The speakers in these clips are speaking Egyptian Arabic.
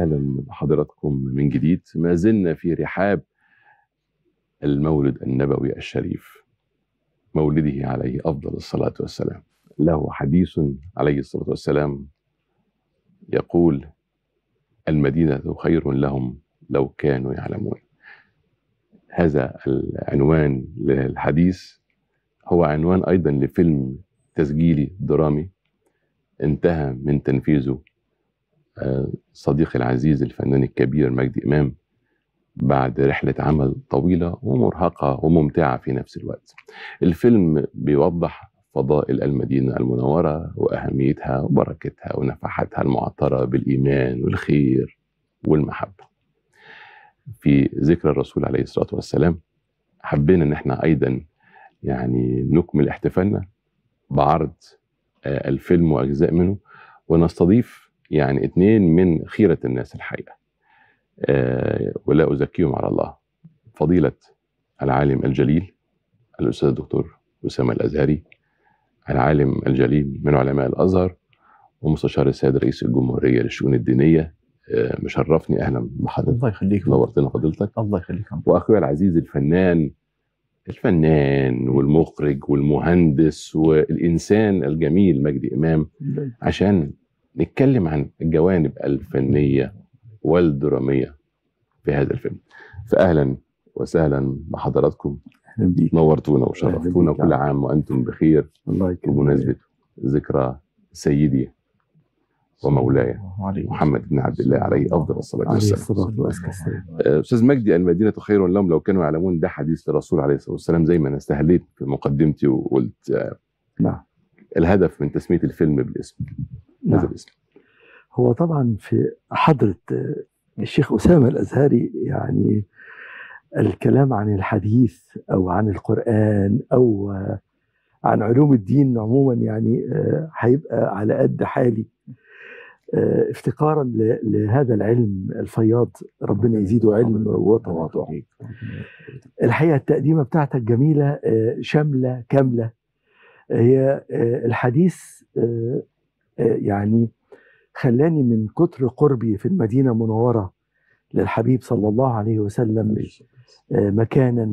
وسهلا بحضراتكم من جديد ما زلنا في رحاب المولد النبوي الشريف مولده عليه أفضل الصلاة والسلام له حديث عليه الصلاة والسلام يقول المدينة خير لهم لو كانوا يعلمون هذا العنوان للحديث هو عنوان أيضا لفيلم تسجيلي درامي انتهى من تنفيذه آه، صديقي العزيز الفنان الكبير مجدي إمام بعد رحلة عمل طويلة ومرهقة وممتعة في نفس الوقت الفيلم بيوضح فضائل المدينة المنورة وأهميتها وبركتها ونفحاتها المعطرة بالإيمان والخير والمحبة في ذكرى الرسول عليه الصلاة والسلام حبينا ان احنا ايضا يعني نكمل احتفالنا بعرض آه، الفيلم واجزاء منه ونستضيف يعني اثنين من خيرة الناس الحقيقة آه، ولا أزكيهم على الله فضيلة العالم الجليل الأستاذ الدكتور أسامة الأزهري العالم الجليل من علماء الأزهر ومستشار السيد رئيس الجمهورية للشؤون الدينية آه، مشرفني أهلا بحضرتك الله يخليك نورتنا فضيلتك الله يخليك واخويا العزيز الفنان الفنان والمخرج والمهندس والانسان الجميل مجدي امام عشان نتكلم عن الجوانب الفنيه والدراميه في هذا الفيلم فاهلا وسهلا بحضراتكم اهلا بيك نورتونا وشرفتونا بيك. كل عام وانتم بخير الله يكرمك بمناسبه ذكرى سيدي ومولاي وعليك محمد بن عبد الله عليه افضل الصلاه عليه والسلام الصلاة والسلام استاذ مجدي المدينه خير لهم لو كانوا يعلمون ده حديث الرسول عليه الصلاه والسلام زي ما انا استهليت في مقدمتي وقلت آه، نعم الهدف من تسميه الفيلم بالاسم هذا نعم الاسم هو طبعا في حضرة آه، الشيخ أسامة الأزهري يعني الكلام عن الحديث أو عن القرآن أو آه، عن علوم الدين عموما يعني آه، هيبقى على قد حالي آه، افتقارا ل- لهذا العلم الفياض ربنا يزيده علم وتواضع الحقيقه التقديمه بتاعتك جميله آه، شامله كامله هي آه، الحديث آه، آه، يعني خلاني من كتر قربي في المدينه المنوره للحبيب صلى الله عليه وسلم آه، مكانا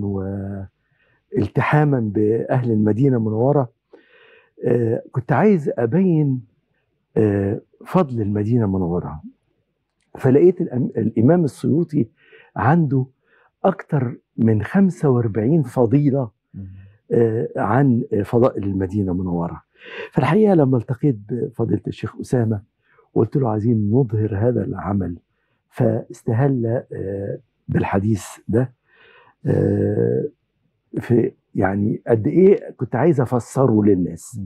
والتحاما باهل المدينه المنوره آه، كنت عايز ابين آه، فضل المدينه المنوره فلقيت الأم- الامام السيوطي عنده اكثر من 45 فضيله آه، عن فضائل المدينه المنوره فالحقيقه لما التقيت بفضيله الشيخ اسامه قلت له عايزين نظهر هذا العمل فاستهل آه، بالحديث ده آه، في يعني قد ايه كنت عايز افسره للناس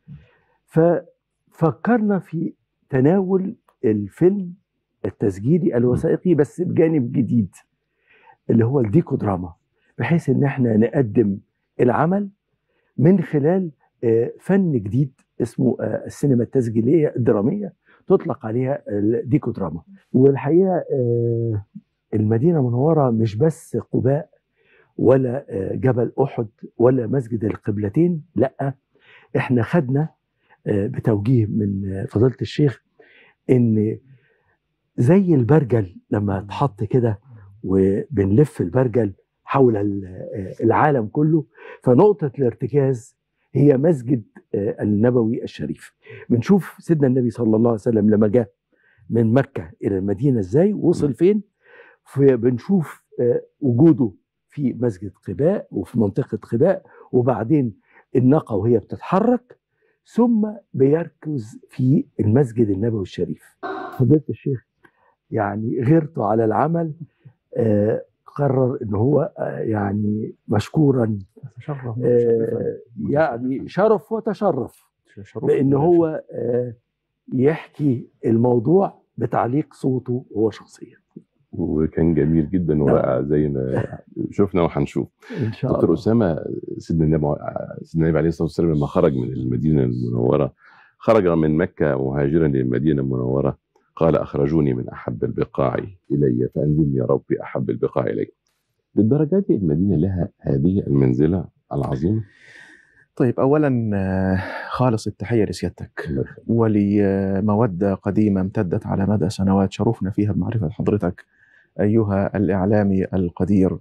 ففكرنا في تناول الفيلم التسجيلي الوثائقي بس بجانب جديد اللي هو الديكو دراما بحيث ان احنا نقدم العمل من خلال آه، فن جديد اسمه آه، السينما التسجيليه الدراميه تطلق عليها الديكو دراما والحقيقه آه، المدينه المنوره مش بس قباء ولا آه، جبل احد ولا مسجد القبلتين لا احنا خدنا آه، بتوجيه من آه، فضيله الشيخ ان زي البرجل لما اتحط كده وبنلف البرجل حول ال- آه، العالم كله فنقطه الارتكاز هي مسجد آه، النبوي الشريف بنشوف سيدنا النبي صلى الله عليه وسلم لما جاء من مكه الى المدينه ازاي وصل فين فبنشوف آه، وجوده في مسجد قباء وفي منطقه قباء وبعدين الناقه وهي بتتحرك ثم بيركز في المسجد النبوي الشريف فضيله الشيخ يعني غيرته على العمل آه، قرر ان هو آه، يعني مشكورا تشرف آه، يعني شرف وتشرف بان هو آه، يحكي الموضوع بتعليق صوته هو شخصيا وكان جميل جدا ورائع زي ما شفنا وهنشوف ان شاء دكتور الله اسامه سيدنا النبي سيدنا النبي عليه الصلاه والسلام لما خرج من المدينه المنوره خرج من مكه مهاجرا للمدينه المنوره قال اخرجوني من احب البقاع الي فانزلني يا ربي احب البقاع الي للدرجه دي المدينه لها هذه المنزله العظيمه طيب اولا آه، خالص التحية لسيادتك الله يخليك. ولمودة قديمة امتدت على مدى سنوات شرفنا فيها بمعرفة حضرتك أيها الإعلامي القدير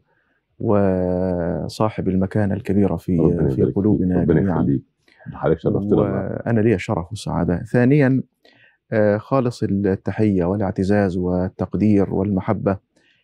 وصاحب المكانة الكبيرة في ربنا في يبارك فيك. قلوبنا ربنا جميعا يخليك حضرتك شرفتنا والله. وأنا لي الشرف والسعادة ثانيا آه، خالص التحية والاعتزاز والتقدير والمحبة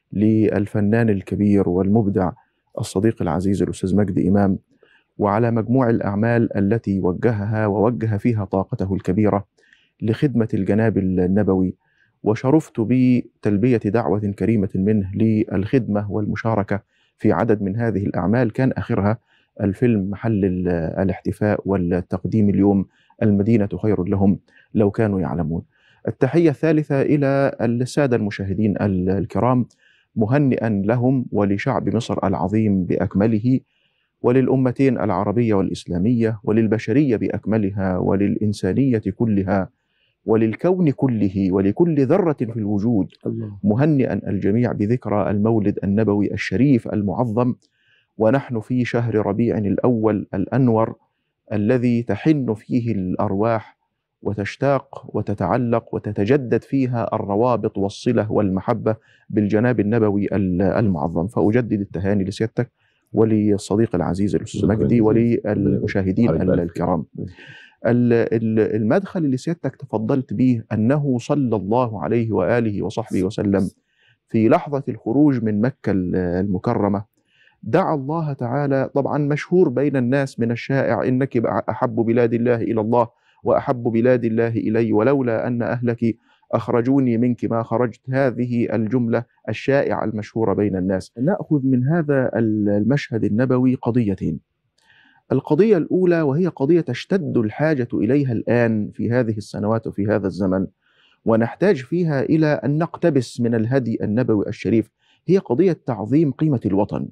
للفنان الكبير والمبدع الصديق العزيز الأستاذ مجدي إمام وعلى مجموع الأعمال التي وجهها ووجه فيها طاقته الكبيرة لخدمة الجناب النبوي وشرفت بتلبية دعوة كريمة منه للخدمة والمشاركة في عدد من هذه الأعمال كان آخرها الفيلم محل ال- الاحتفاء والتقديم اليوم المدينة خير لهم لو كانوا يعلمون التحية الثالثة إلى السادة المشاهدين ال- الكرام مهنئا لهم ولشعب مصر العظيم بأكمله وللأمتين العربية والإسلامية وللبشرية بأكملها وللإنسانية كلها وللكون كله ولكل ذرة في الوجود الله مهنئا الجميع بذكرى المولد النبوي الشريف المعظم ونحن في شهر ربيع الاول الانور الذي تحن فيه الارواح وتشتاق وتتعلق وتتجدد فيها الروابط والصله والمحبه بالجناب النبوي ال- المعظم فاجدد التهاني لسيادتك وللصديق العزيز الاستاذ شكراً مجدي جزيلاً. وللمشاهدين حضرتك ال- بألف الكرام خير. ال- ال- المدخل اللي سيادتك تفضلت به انه صلى الله عليه واله وصحبه وسلم في لحظه الخروج من مكه ال- المكرمه دعا الله تعالى طبعا مشهور بين الناس من الشائع انك احب بلاد الله الى الله واحب بلاد الله الي ولولا ان اهلك اخرجوني منك ما خرجت هذه الجمله الشائعه المشهوره بين الناس ناخذ من هذا المشهد النبوي قضيتين القضية الأولى وهي قضية تشتد الحاجة إليها الآن في هذه السنوات وفي هذا الزمن ونحتاج فيها إلى أن نقتبس من الهدي النبوي الشريف هي قضية تعظيم قيمة الوطن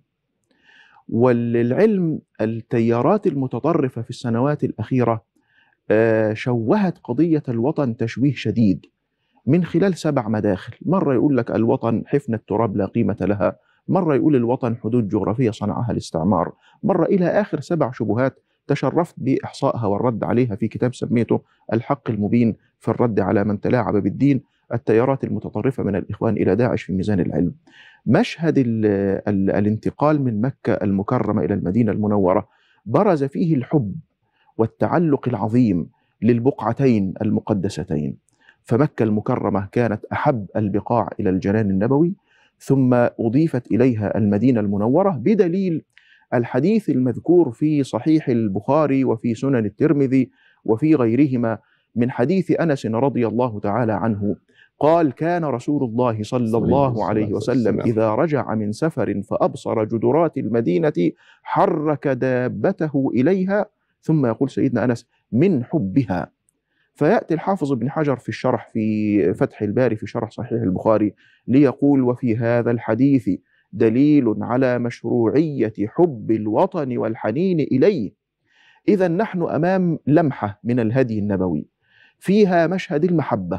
وللعلم التيارات المتطرفة في السنوات الأخيرة آه، شوهت قضية الوطن تشويه شديد من خلال سبع مداخل مرة يقول لك الوطن حفنة تراب لا قيمة لها مرة يقول الوطن حدود جغرافية صنعها الاستعمار مرة إلى آخر سبع شبهات تشرفت بإحصائها والرد عليها في كتاب سميته الحق المبين في الرد على من تلاعب بالدين التيارات المتطرفة من الإخوان إلى داعش في ميزان العلم مشهد ال ال الانتقال من مكة المكرمة إلى المدينة المنورة برز فيه الحب والتعلق العظيم للبقعتين المقدستين فمكة المكرمة كانت أحب البقاع إلى الجنان النبوي ثم أضيفت إليها المدينة المنورة بدليل الحديث المذكور في صحيح البخاري وفي سنن الترمذي وفي غيرهما من حديث انس رضي الله تعالى عنه قال كان رسول الله صلى الله عليه وسلم اذا رجع من سفر فابصر جدرات المدينه حرك دابته اليها ثم يقول سيدنا انس من حبها فياتي الحافظ ابن حجر في الشرح في فتح الباري في شرح صحيح البخاري ليقول وفي هذا الحديث دليل على مشروعيه حب الوطن والحنين اليه اذا نحن امام لمحه من الهدي النبوي فيها مشهد المحبه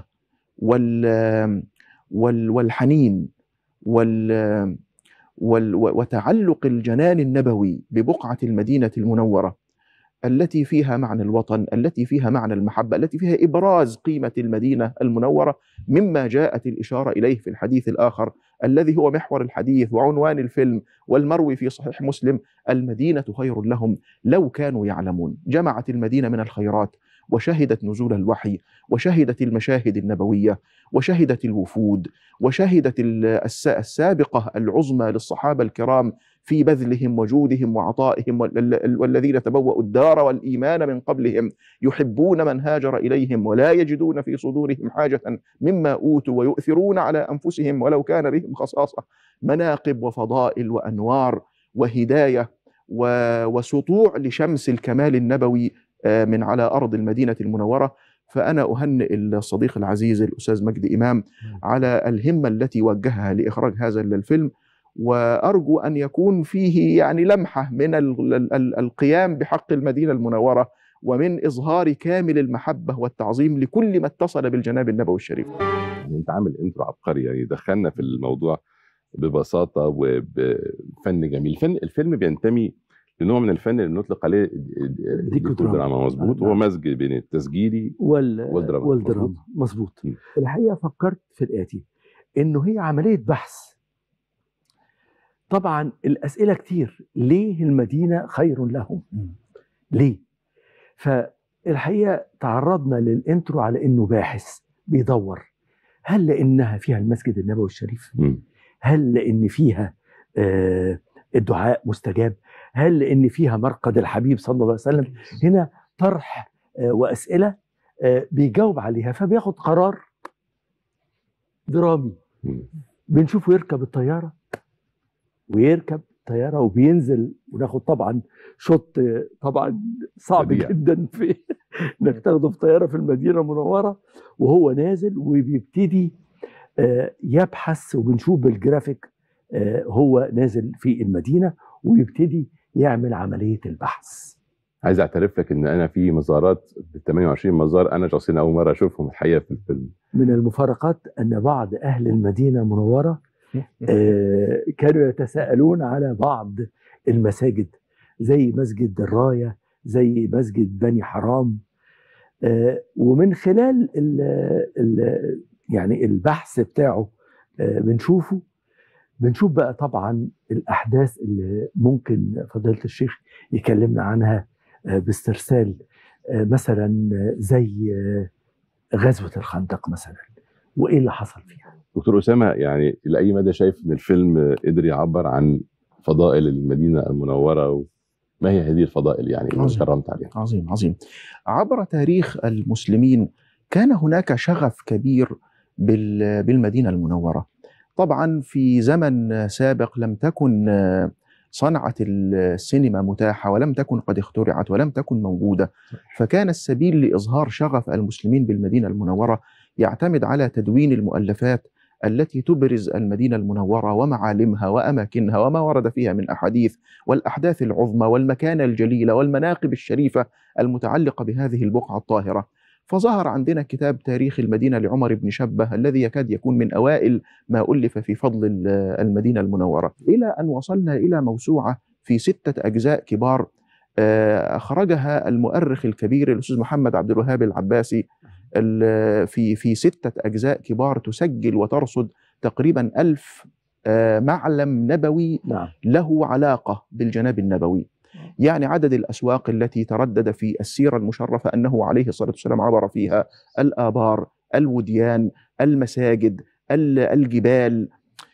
وال وال والحنين وال وال وتعلق الجنان النبوي ببقعه المدينه المنوره التي فيها معنى الوطن التي فيها معنى المحبه التي فيها ابراز قيمه المدينه المنوره مما جاءت الاشاره اليه في الحديث الاخر الذي هو محور الحديث وعنوان الفيلم والمروي في صحيح مسلم المدينه خير لهم لو كانوا يعلمون جمعت المدينه من الخيرات وشهدت نزول الوحي وشهدت المشاهد النبويه وشهدت الوفود وشهدت السابقه العظمى للصحابه الكرام في بذلهم وجودهم وعطائهم والذين تبوأوا الدار والإيمان من قبلهم يحبون من هاجر إليهم ولا يجدون في صدورهم حاجة مما أوتوا ويؤثرون على أنفسهم ولو كان بهم خصاصة مناقب وفضائل وأنوار وهداية وسطوع لشمس الكمال النبوي من على أرض المدينة المنورة فأنا أهنئ الصديق العزيز الأستاذ مجدي إمام على الهمة التي وجهها لإخراج هذا الفيلم وارجو ان يكون فيه يعني لمحه من القيام بحق المدينه المنوره ومن اظهار كامل المحبه والتعظيم لكل ما اتصل بالجناب النبوي الشريف. يعني انت عامل انترو عبقري يعني دخلنا في الموضوع ببساطه وبفن جميل، الفن الفيلم بينتمي نوع من الفن اللي نطلق عليه ديكودراما. ديكودراما مظبوط نعم. هو مزج بين التسجيلي وال والدراما. والدراما مظبوط م. الحقيقه فكرت في الاتي انه هي عمليه بحث طبعا الاسئله كتير ليه المدينه خير لهم مم. ليه فالحقيقه تعرضنا للانترو على انه باحث بيدور هل لانها فيها المسجد النبوي الشريف مم. هل لان فيها آه، الدعاء مستجاب هل لان فيها مرقد الحبيب صلى الله عليه وسلم هنا طرح آه، واسئله آه، بيجاوب عليها فبياخد قرار درامي مم. بنشوفه يركب الطياره ويركب طياره وبينزل وناخد طبعا شوت آه، طبعا صعب بديع. جدا في انك تاخده في طياره في المدينه المنوره وهو نازل وبيبتدي آه، يبحث وبنشوف بالجرافيك آه، هو نازل في المدينه ويبتدي يعمل عمليه البحث عايز اعترف لك ان انا في مزارات ب 28 مزار انا شخصيا اول مره اشوفهم الحقيقه في الفيلم من المفارقات ان بعض اهل المدينه المنوره آه، كانوا يتساءلون على بعض المساجد زي مسجد الرايه زي مسجد بني حرام آه، ومن خلال ال ال يعني البحث بتاعه آه، بنشوفه بنشوف بقى طبعا الاحداث اللي ممكن فضيله الشيخ يكلمنا عنها آه، باسترسال آه، مثلا زي آه، غزوه الخندق مثلا وايه اللي حصل فيها دكتور اسامه يعني لاي مدى شايف ان الفيلم قدر يعبر عن فضائل المدينه المنوره وما هي هذه الفضائل يعني اللي عظيم. كرمت عليها عظيم عظيم عبر تاريخ المسلمين كان هناك شغف كبير بال- بالمدينة المنورة طبعا في زمن سابق لم تكن صنعة السينما متاحة ولم تكن قد اخترعت ولم تكن موجودة فكان السبيل لإظهار شغف المسلمين بالمدينة المنورة يعتمد على تدوين المؤلفات التي تبرز المدينة المنورة ومعالمها وأماكنها وما ورد فيها من أحاديث والأحداث العظمى والمكانة الجليلة والمناقب الشريفة المتعلقة بهذه البقعة الطاهرة فظهر عندنا كتاب تاريخ المدينة لعمر بن شبه الذي يكاد يكون من أوائل ما ألف في فضل ال- المدينة المنورة إلى أن وصلنا إلى موسوعة في ستة أجزاء كبار آه، أخرجها المؤرخ الكبير الأستاذ محمد عبد الوهاب العباسي ال- في في ستة أجزاء كبار تسجل وترصد تقريبا ألف آه، معلم نبوي نعم له علاقة بالجناب النبوي يعني عدد الأسواق التي تردد في السيرة المشرفة أنه عليه الصلاة والسلام عبر فيها الآبار الوديان المساجد ال- الجبال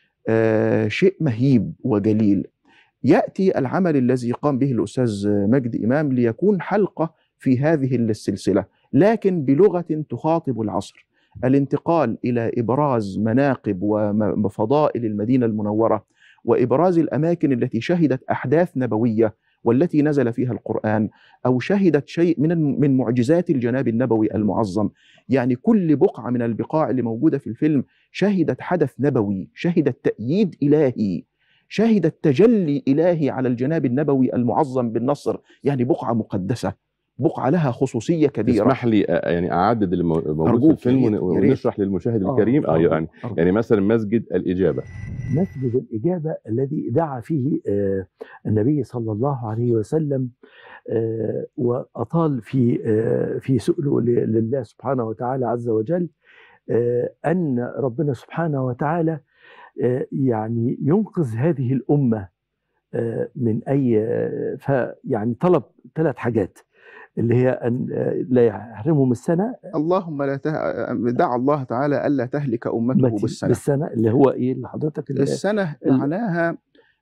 آه، شيء مهيب وجليل يأتي العمل الذي قام به الأستاذ مجدي إمام ليكون حلقة في هذه السلسلة لكن بلغة تخاطب العصر الانتقال إلى إبراز مناقب وفضائل المدينة المنورة وإبراز الأماكن التي شهدت أحداث نبوية والتي نزل فيها القرآن أو شهدت شيء من من معجزات الجناب النبوي المعظم يعني كل بقعة من البقاع اللي موجودة في الفيلم شهدت حدث نبوي شهدت تأييد إلهي شهدت تجلي إلهي على الجناب النبوي المعظم بالنصر يعني بقعة مقدسة بقعة لها خصوصية كبيرة اسمح لي آه، يعني اعدد اللي مو- موجود في أرجوك، الفيلم يا ريت، ون- يا ريت. ونشرح للمشاهد آه، الكريم اه أرجو، يعني أرجو. يعني مثلا مسجد الاجابه مسجد الإجابة الذي دعا فيه آه، النبي صلى الله عليه وسلم آه، وأطال في آه، في سؤله ل- لله سبحانه وتعالى عز وجل آه، أن ربنا سبحانه وتعالى آه، يعني ينقذ هذه الأمة آه، من أي آه، فيعني طلب ثلاث حاجات اللي هي أن آه، لا يحرمهم السنة اللهم لا ته... دعا الله تعالى ألا تهلك أمته متي- بالسنة بالسنة اللي هو إيه اللي حضرتك اللي السنة ال- معناها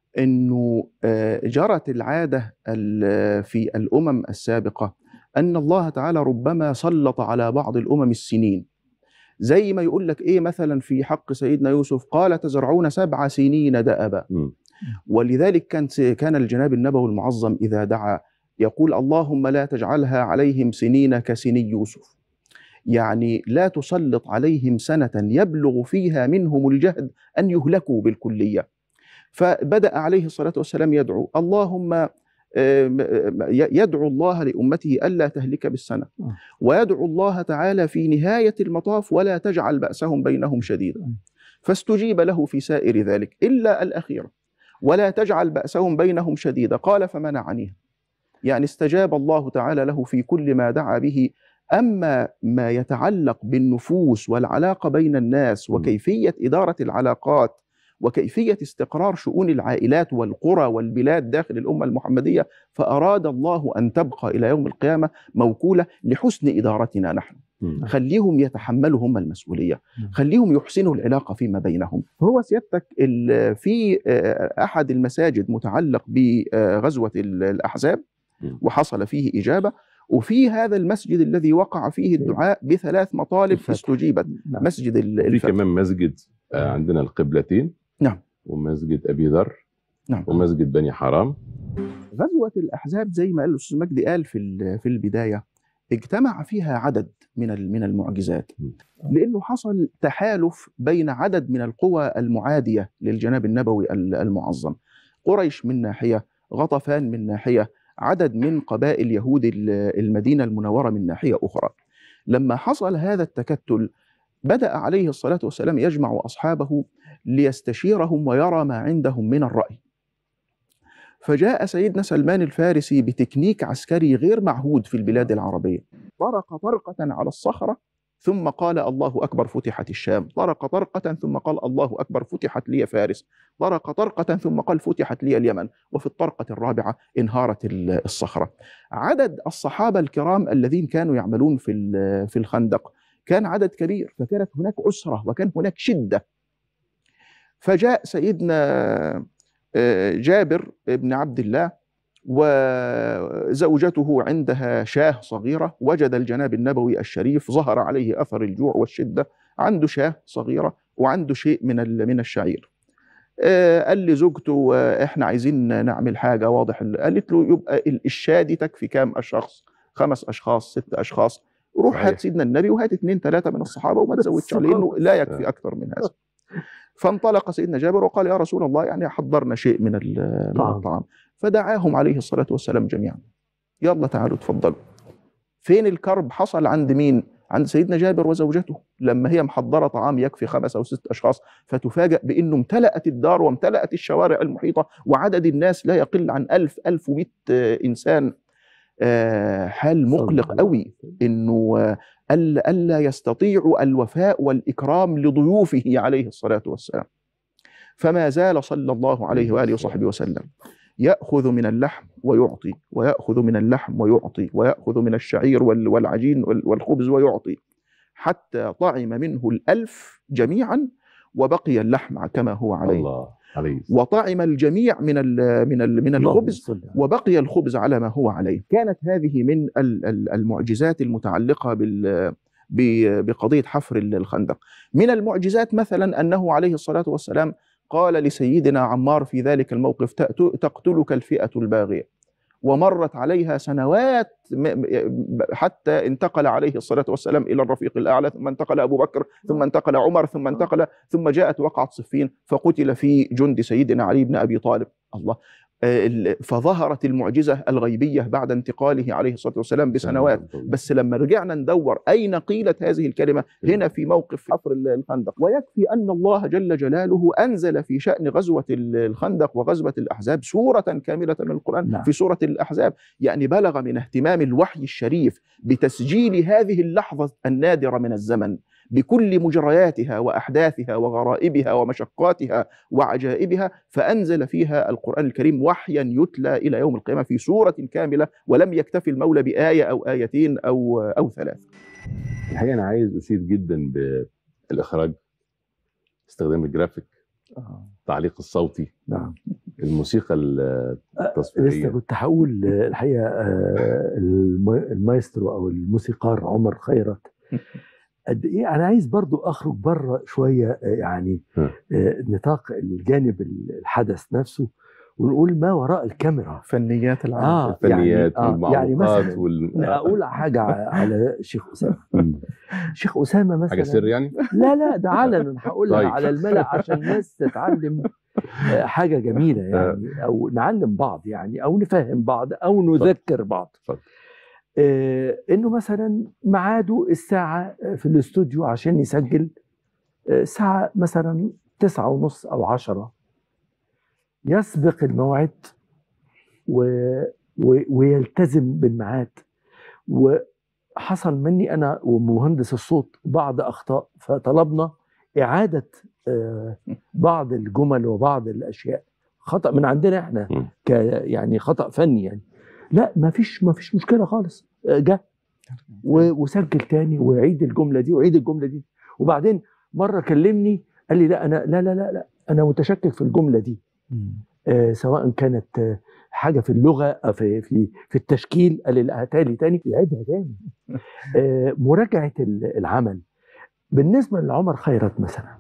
انه آه، جرت العاده ال- في الامم السابقه ان الله تعالى ربما سلط على بعض الامم السنين زي ما يقول لك ايه مثلا في حق سيدنا يوسف قال تزرعون سبع سنين دأبا مم. ولذلك كان كان الجناب النبوي المعظم اذا دعا يقول اللهم لا تجعلها عليهم سنين كسني يوسف يعني لا تسلط عليهم سنه يبلغ فيها منهم الجهد ان يهلكوا بالكليه فبدا عليه الصلاه والسلام يدعو اللهم آم، آم، يدعو الله لامته الا تهلك بالسنه آه. ويدعو الله تعالى في نهايه المطاف ولا تجعل باسهم بينهم شديدا آه. فاستجيب له في سائر ذلك الا الاخيره ولا تجعل بأسهم بينهم شديدا قال فمنعنيه يعني استجاب الله تعالى له في كل ما دعا به أما ما يتعلق بالنفوس والعلاقة بين الناس م. وكيفية إدارة العلاقات وكيفية استقرار شؤون العائلات والقرى والبلاد داخل الأمة المحمدية فأراد الله أن تبقى إلى يوم القيامة موكولة لحسن إدارتنا نحن مم. خليهم يتحملوا هم المسؤولية نعم. خليهم يحسنوا العلاقة فيما بينهم هو سيادتك ال- في آه، أحد المساجد متعلق بغزوة ال- الأحزاب مم. وحصل فيه إجابة وفي هذا المسجد الذي وقع فيه الدعاء بثلاث مطالب الفتح. استجيبت نعم. مسجد ال- في الفتح كمان مسجد آه، عندنا القبلتين نعم. ومسجد ابي ذر نعم ومسجد بني حرام غزوة الأحزاب زي ما قال الأستاذ مجدي قال في ال- في البداية اجتمع فيها عدد من ال- من المعجزات م. لأنه حصل تحالف بين عدد من القوى المعادية للجناب النبوي ال- المعظم قريش من ناحية غطفان من ناحية عدد من قبائل يهود ال- المدينة المنورة من ناحية أخرى لما حصل هذا التكتل بدأ عليه الصلاة والسلام يجمع أصحابه ليستشيرهم ويرى ما عندهم من الرأي فجاء سيدنا سلمان الفارسي بتكنيك عسكري غير معهود في البلاد العربية طرق طرقة على الصخرة ثم قال الله أكبر فتحت الشام طرق طرقة ثم قال الله أكبر فتحت لي فارس طرق طرقة ثم قال فتحت لي اليمن وفي الطرقة الرابعة انهارت ال- الصخرة عدد الصحابة الكرام الذين كانوا يعملون في ال- في الخندق كان عدد كبير فكانت هناك أسرة وكان هناك شدة فجاء سيدنا آه، جابر بن عبد الله وزوجته عندها شاه صغيرة وجد الجناب النبوي الشريف ظهر عليه أثر الجوع والشدة عنده شاه صغيرة وعنده شيء من ال- من الشعير آه، قال لزوجته آه، احنا عايزين نعمل حاجة واضح ال- قالت له يبقى ال- الشاة دي تكفي كام شخص خمس أشخاص ست أشخاص روح صحيح. هات سيدنا النبي وهات اثنين ثلاثة من الصحابة وما تزودش عليه لأنه لا يكفي أكثر من هذا فانطلق سيدنا جابر وقال يا رسول الله يعني حضرنا شيء من ال- من طعام. الطعام فدعاهم عليه الصلاة والسلام جميعا يلا تعالوا تفضلوا فين الكرب حصل عند مين عند سيدنا جابر وزوجته لما هي محضرة طعام يكفي خمس أو ست أشخاص فتفاجأ بأنه امتلأت الدار وامتلأت الشوارع المحيطة وعدد الناس لا يقل عن ألف ألف ومئة إنسان آه، حال مقلق صلى الله قوي عليه وسلم. انه آه، الا الا يستطيعوا الوفاء والاكرام لضيوفه عليه الصلاه والسلام فما زال صلى الله عليه واله وصحبه وسلم ياخذ من اللحم ويعطي وياخذ من اللحم ويعطي وياخذ من الشعير وال- والعجين وال- والخبز ويعطي حتى طعم منه الالف جميعا وبقي اللحم كما هو عليه الله عليه الصلاة وطعم الجميع من ال من ال من اللهم الخبز صل على- وبقي الخبز على ما هو عليه كانت هذه من ال- ال- المعجزات المتعلقة بال ب- بقضية حفر ال- الخندق من المعجزات مثلا أنه عليه الصلاة والسلام قال لسيدنا عمار في ذلك الموقف "تأت- تقتلك الفئة الباغية ومرت عليها سنوات م- م- حتى انتقل عليه الصلاة والسلام إلى الرفيق الأعلى ثم انتقل أبو بكر ثم انتقل عمر ثم انتقل ثم جاءت وقعة صفين فقتل في جند سيدنا علي بن أبي طالب الله آه، ال- فظهرت المعجزة الغيبية بعد انتقاله عليه الصلاة والسلام بسنوات بس لما رجعنا ندور أين قيلت هذه الكلمة هنا في موقف حفر ال- الخندق ويكفي أن الله جل جلاله أنزل في شأن غزوة ال- الخندق وغزوة الأحزاب سورة كاملة من القرآن نعم. في سورة الأحزاب يعني بلغ من اهتمام الوحي الشريف بتسجيل هذه اللحظة النادرة من الزمن بكل مجرياتها وأحداثها وغرائبها ومشقاتها وعجائبها فأنزل فيها القرآن الكريم وحيا يتلى إلى يوم القيامة في سورة كاملة ولم يكتفي المولى بآية أو آيتين أو أو ثلاث الحقيقه انا عايز اشيد جدا بالاخراج استخدام الجرافيك التعليق الصوتي نعم الموسيقى لسه التصويريه كنت هقول آه، الحقيقه آه، المي- المايسترو او الموسيقار عمر خيرت قد ايه انا عايز برضو اخرج بره شويه آه، يعني ها. آه، نطاق الجانب الحدث نفسه ونقول ما وراء الكاميرا فنيات العالم اه الفنيات يعني, آه يعني والمعوقات مثلا وال... اقول حاجه على شيخ اسامه مم. شيخ اسامه مثلا حاجه سر يعني لا لا ده علنا هقولها طيب. على الملأ عشان الناس تتعلم آه، حاجة جميلة يعني أو نعلم بعض يعني أو نفهم بعض أو نذكر بعض اتفضل. آه، إنه مثلا ميعاده الساعة في الاستوديو عشان يسجل آه، الساعة مثلا تسعة ونص أو عشرة يسبق الموعد و... و... ويلتزم بالميعاد وحصل مني انا ومهندس الصوت بعض اخطاء فطلبنا اعاده آه، بعض الجمل وبعض الاشياء خطا من عندنا احنا مم. ك يعني خطا فني يعني لا ما فيش ما فيش مشكله خالص آه، جه و- وسجل تاني وعيد الجمله دي وعيد الجمله دي وبعدين مره كلمني قال لي لا انا لا لا لا لا انا متشكك في الجمله دي آه، سواء كانت آه، حاجه في اللغه أو في في في التشكيل قال لي لا هاتها لي تاني يعيدها تاني آه، مراجعه ال- العمل بالنسبه لعمر خيرت مثلا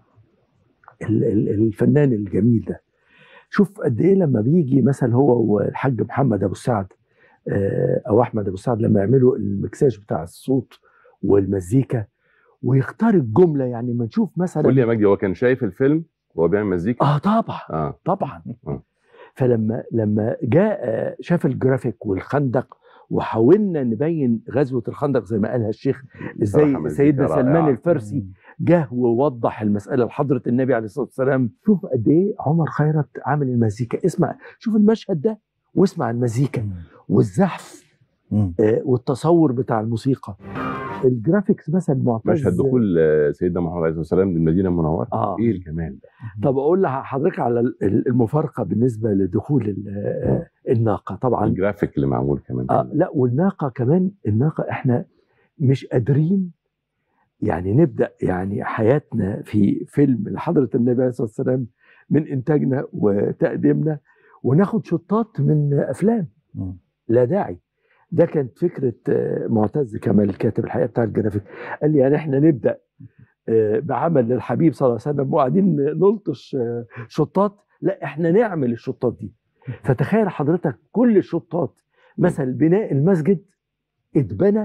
ال- ال- الفنان الجميل ده شوف قد ايه لما بيجي مثلا هو والحاج محمد ابو السعد آه، او احمد ابو السعد لما يعملوا المكساج بتاع الصوت والمزيكا ويختار الجمله يعني ما نشوف مثلا قول لي يا مجدي هو كان شايف الفيلم وهو بيعمل مزيكا اه طبعا اه طبعا آه. فلما لما جاء آه، شاف الجرافيك والخندق وحاولنا نبين غزوه الخندق زي ما قالها الشيخ صراحة ازاي مزيكا سيدنا سلمان رائعة. الفارسي جه ووضح المساله لحضره النبي عليه الصلاه والسلام شوف قد ايه عمر خيرت عامل المزيكا اسمع شوف المشهد ده واسمع المزيكا والزحف آه، والتصور بتاع الموسيقى الجرافيكس مثلا معتز مشهد دخول آه، سيدنا محمد عليه الصلاه والسلام للمدينه المنوره اه ايه الجمال ده طب اقول لحضرتك على ال- المفارقه بالنسبه لدخول ال- آه، الناقه طبعا الجرافيك اللي معمول كمان آه لا والناقه كمان الناقه احنا مش قادرين يعني نبدا يعني حياتنا في فيلم لحضره النبي عليه الصلاه والسلام من انتاجنا وتقديمنا وناخد شطات من افلام لا داعي ده كانت فكره آه، معتز كمال الكاتب الحقيقه بتاع الجرافيك قال لي يعني احنا نبدا آه، بعمل للحبيب صلى الله عليه وسلم وقاعدين نلطش آه، شطات لا احنا نعمل الشطات دي فتخيل حضرتك كل الشطات مثلا بناء المسجد اتبنى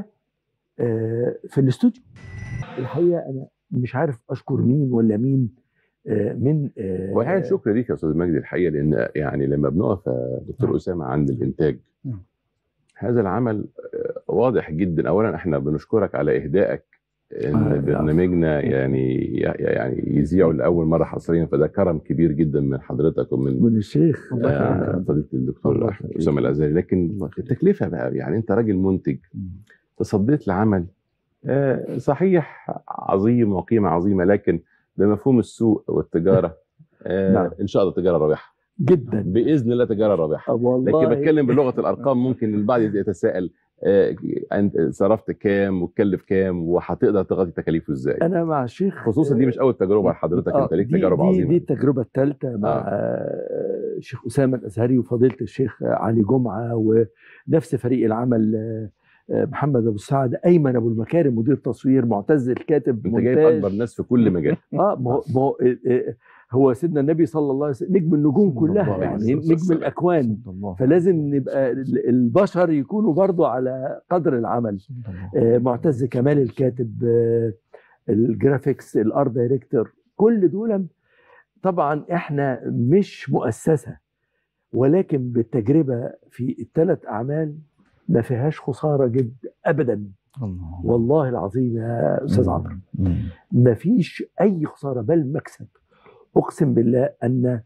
آه، في الاستوديو الحقيقه انا مش عارف اشكر مين ولا مين آه، من آه، واحيانا شكر ليك يا استاذ مجدي الحقيقه لان يعني لما بنقف يا دكتور اسامه عند الانتاج نعم. هذا العمل آه، واضح جدا اولا احنا بنشكرك على اهدائك ان آه، برنامجنا يعني يعني يذيعوا لاول مره حصريا فده كرم كبير جدا من حضرتك ومن من الشيخ الله آه، يخليك. فضيله الدكتور الله احمد يخليك. اسامه الازهري لكن الله يخليك. التكلفه بقى يعني انت راجل منتج تصديت لعمل آه، صحيح عظيم وقيمه عظيمه لكن بمفهوم السوق والتجاره آه، نعم. ان شاء الله تجاره رابحه جدا باذن الله تجاره رابحه آه، والله لكن بتكلم بلغه الارقام ممكن البعض يتساءل آه، انت صرفت كام وتكلف كام وهتقدر تغطي تكاليفه ازاي انا مع الشيخ خصوصا دي مش اول تجربه لحضرتك آه، انت ليك دي- تجارب دي عظيمه دي التجربه الثالثه مع آه. آه، الشيخ اسامه الازهري وفضيله الشيخ علي جمعه ونفس فريق العمل آه، آه، محمد ابو السعد ايمن ابو المكارم مدير تصوير معتز الكاتب انت جايب مونتاج اكبر ناس في كل مجال اه ما هو ما هو آه، آه، هو سيدنا النبي صلى الله عليه وسلم نجم النجوم صلى كلها الله عليه يعني وسلم. نجم الاكوان فلازم نبقى ال- البشر يكونوا برضو على قدر العمل آه، معتز كمال الكاتب آه، الجرافيكس الارت دايركتور كل دول طبعا احنا مش مؤسسه ولكن بالتجربه في الثلاث اعمال ما فيهاش خساره جد ابدا الله والله العظيم يا استاذ عمرو ما فيش اي خساره بل مكسب اقسم بالله ان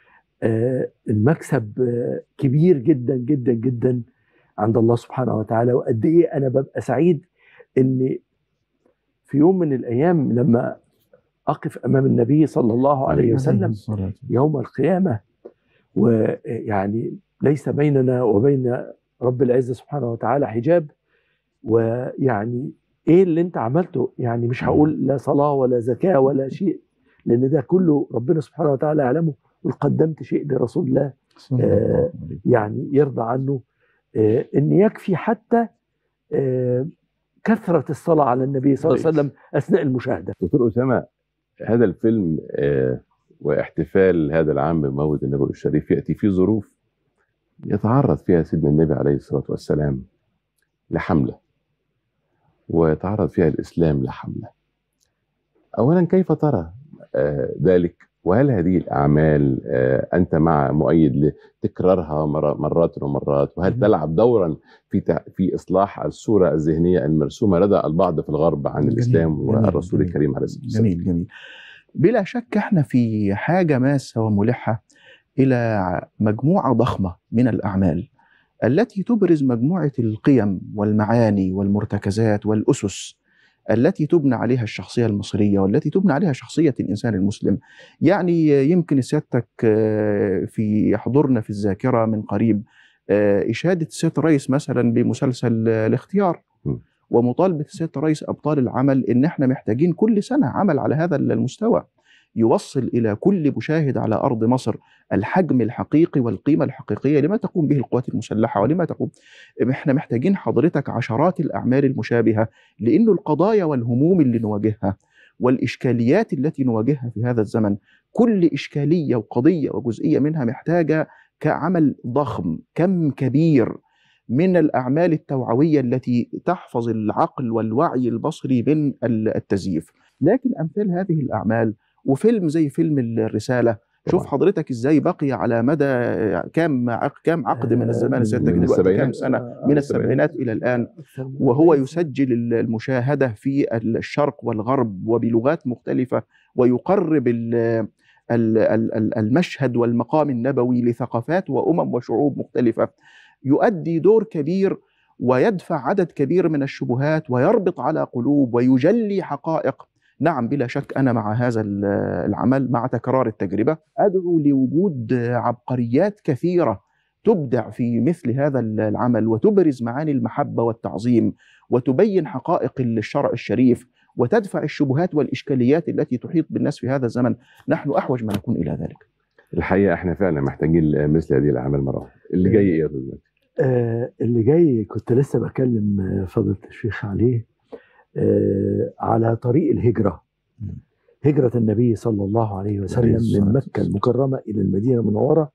آه، المكسب آه، كبير جدا جدا جدا عند الله سبحانه وتعالى وقد ايه انا ببقى سعيد ان في يوم من الايام لما اقف امام النبي صلى الله عليه وسلم يوم القيامه ويعني ليس بيننا وبين رب العزه سبحانه وتعالى حجاب ويعني ايه اللي انت عملته يعني مش هقول لا صلاه ولا زكاه ولا شيء لان ده كله ربنا سبحانه وتعالى يعلمه قل قدمت شيء لرسول الله آه، يعني يرضى عنه آه، ان يكفي حتى آه، كثره الصلاه على النبي صلى الله عليه وسلم اثناء المشاهده دكتور اسامه هذا الفيلم آه، واحتفال هذا العام بمولد النبوي الشريف ياتي في ظروف يتعرض فيها سيدنا النبي عليه الصلاه والسلام لحمله ويتعرض فيها الاسلام لحمله. اولا كيف ترى آه، ذلك وهل هذه الاعمال آه، انت مع مؤيد لتكرارها مر- مرات ومرات وهل مم. تلعب دورا في تع- في اصلاح الصوره الذهنيه المرسومه لدى البعض في الغرب عن جميل، الاسلام جميل، والرسول جميل. الكريم عليه الصلاه والسلام؟ جميل جميل بلا شك احنا في حاجه ماسه وملحه الى مجموعه ضخمه من الاعمال التي تبرز مجموعه القيم والمعاني والمرتكزات والاسس التي تبنى عليها الشخصيه المصريه والتي تبنى عليها شخصيه الانسان المسلم. يعني يمكن سيادتك آه، في يحضرنا في الذاكره من قريب آه، اشاده السيد الرئيس مثلا بمسلسل آه، الاختيار م. ومطالبه السيد الرئيس ابطال العمل ان احنا محتاجين كل سنه عمل على هذا المستوى يوصل الى كل مشاهد على ارض مصر الحجم الحقيقي والقيمه الحقيقيه لما تقوم به القوات المسلحه ولما تقوم احنا محتاجين حضرتك عشرات الاعمال المشابهه لانه القضايا والهموم اللي نواجهها والاشكاليات التي نواجهها في هذا الزمن كل اشكاليه وقضيه وجزئيه منها محتاجه كعمل ضخم كم كبير من الاعمال التوعويه التي تحفظ العقل والوعي البصري من التزييف لكن امثال هذه الاعمال وفيلم زي فيلم الرساله شوف طبعاً. حضرتك ازاي بقي على مدى كام عق- كام عقد من الزمان من سيادتك دلوقتي السبعينات. كام سنه آه، من السبعينات الى الان وهو يسجل المشاهده في الشرق والغرب وبلغات مختلفه ويقرب ال- ال- ال- ال- المشهد والمقام النبوي لثقافات وامم وشعوب مختلفه يؤدي دور كبير ويدفع عدد كبير من الشبهات ويربط على قلوب ويجلي حقائق نعم بلا شك انا مع هذا ال- العمل مع تكرار التجربه ادعو لوجود عبقريات كثيره تبدع في مثل هذا العمل وتبرز معاني المحبه والتعظيم وتبين حقائق الشرع الشريف وتدفع الشبهات والاشكاليات التي تحيط بالناس في هذا الزمن نحن احوج ما نكون الى ذلك الحقيقه احنا فعلا محتاجين مثل هذه الاعمال مره واحدة. اللي جاي ايه يا استاذ مجدي؟ آه اللي جاي كنت لسه بكلم آه، فضيلة الشيخ عليه آه على طريق الهجرة هجرة النبي صلى الله عليه وسلم الصلاة من مكة المكرمة إلى المدينة المنورة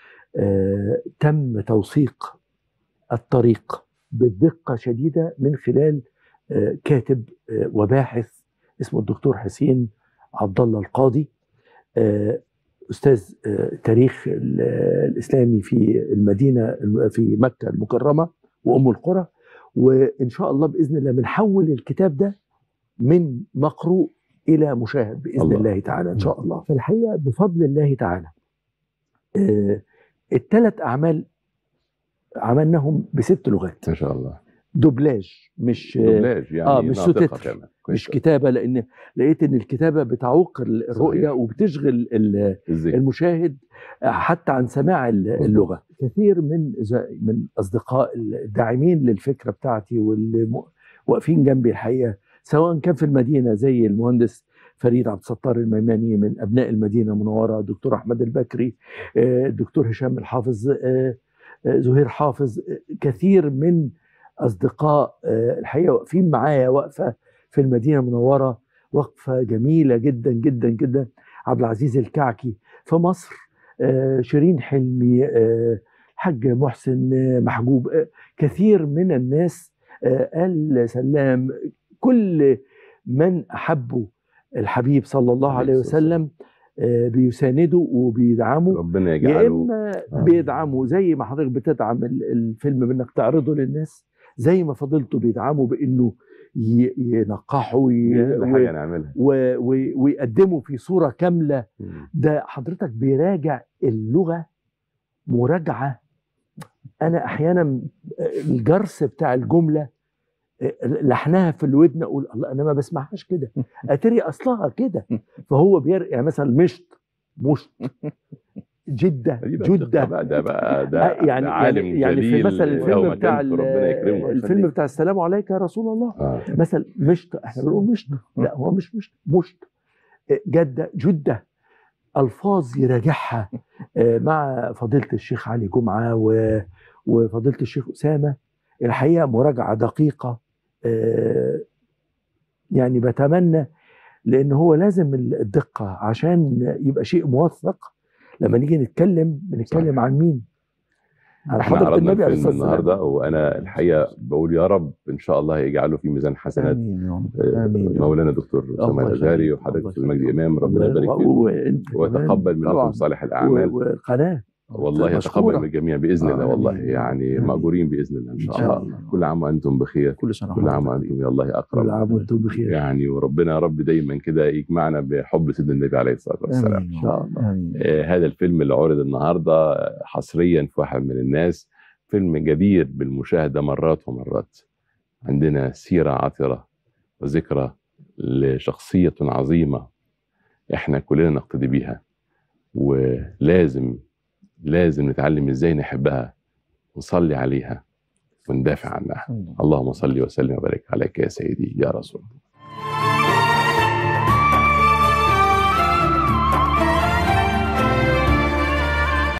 آه تم توثيق الطريق بدقة شديدة من خلال آه كاتب آه وباحث اسمه الدكتور حسين عبد الله القاضي آه استاذ آه، تاريخ ال- الاسلامي في المدينه في مكه المكرمه وام القرى وان شاء الله باذن الله بنحول الكتاب ده من مقروء الى مشاهد باذن الله. الله, الله تعالى ان شاء الله فالحقيقه بفضل الله تعالى آه، الثلاث اعمال عملناهم بست لغات ما شاء الله دوبلاج مش دوبلاج يعني آه، مش ناطقة سوتتر. كمان. كويس مش كتابه لان لقيت ان الكتابه بتعوق الرؤيه صحيح. وبتشغل ال- ازاي المشاهد حتى عن سماع ال- مظبوط. اللغه كثير من ز- من اصدقاء الداعمين للفكره بتاعتي واللي م- واقفين جنبي الحقيقه سواء كان في المدينه زي المهندس فريد عبد الستار الميماني من ابناء المدينه المنوره الدكتور احمد البكري آه، الدكتور هشام الحافظ آه، آه، زهير حافظ آه، كثير من اصدقاء آه، الحقيقه واقفين معايا واقفه في المدينه المنوره وقفه جميله جدا جدا جدا عبد العزيز الكعكي في مصر آه، شيرين حلمي آه، الحاج محسن آه، محجوب آه، كثير من الناس آه، آل سلام كل من أحبوا الحبيب صلى الله عليه عليه الصلاة وسلم آه، بيساندوا وبيدعموا ربنا يا يجعله اما آه. بيدعموا زي ما حضرتك بتدعم ال- الفيلم بانك تعرضه للناس زي ما فضلته بيدعموا بانه ي- ينقحوا وي- كل حاجه و- نعملها و- و- ويقدموا في صوره كامله مم. ده حضرتك بيراجع اللغه مراجعه انا احيانا الجرس بتاع الجمله لحنها في الودن اقول الله انا ما بسمعهاش كده اتري اصلها كده فهو بير يعني مثلا مشط مشط جده دي بقى جده بقى ده بقى ده آه، يعني ده عالم يعني, يعني في جليل مثل له الفيلم بتاع مكانته، ربنا يكرمه الفيلم بتاع السلام عليك يا رسول الله اه مثلا مشط احنا بنقول مشط لا هو مش مشط مشط جده جده الفاظ يراجعها آه، مع فضيله الشيخ علي جمعه و- وفضيله الشيخ اسامه الحقيقه مراجعه دقيقه آه، يعني بتمنى لان هو لازم الدقه عشان يبقى شيء موثق لما نيجي نتكلم بنتكلم صحيح. عن مين؟ على احنا حضره عرضنا النبي عليه الفيلم الصلاه والسلام النهارده وانا الحقيقه بقول يا رب ان شاء الله يجعله في ميزان حسنات امين يا رب آه، امين يا رب. مولانا دكتور اسامه الله الازهري يخليك، وحضرتك الله استاذ مجدي يخليك. امام ربنا يبارك و- فيكم وانت كمان وتقبل منكم طبعاً. صالح الاعمال و- والقناه والله مشكورة. يتقبل من الجميع باذن آه، الله والله آمين. يعني آمين. ماجورين باذن الله ان شاء إن شاء الله الله. كل عام وانتم بخير كل سنه كل عام وحضرتك وانتم يا الله كل اقرب عام وانتم بخير يعني وربنا يا رب دايما كده يجمعنا بحب سيدنا النبي عليه الصلاه والسلام امين ان شاء الله امين آه، هذا الفيلم اللي عرض النهارده حصريا في واحد من الناس فيلم جدير بالمشاهده مرات ومرات عندنا سيره عطره وذكرى لشخصيه عظيمه احنا كلنا نقتدي بيها ولازم لازم نتعلم ازاي نحبها ونصلي عليها وندافع عنها اللهم صل وسلم وبارك عليك يا سيدي يا رسول الله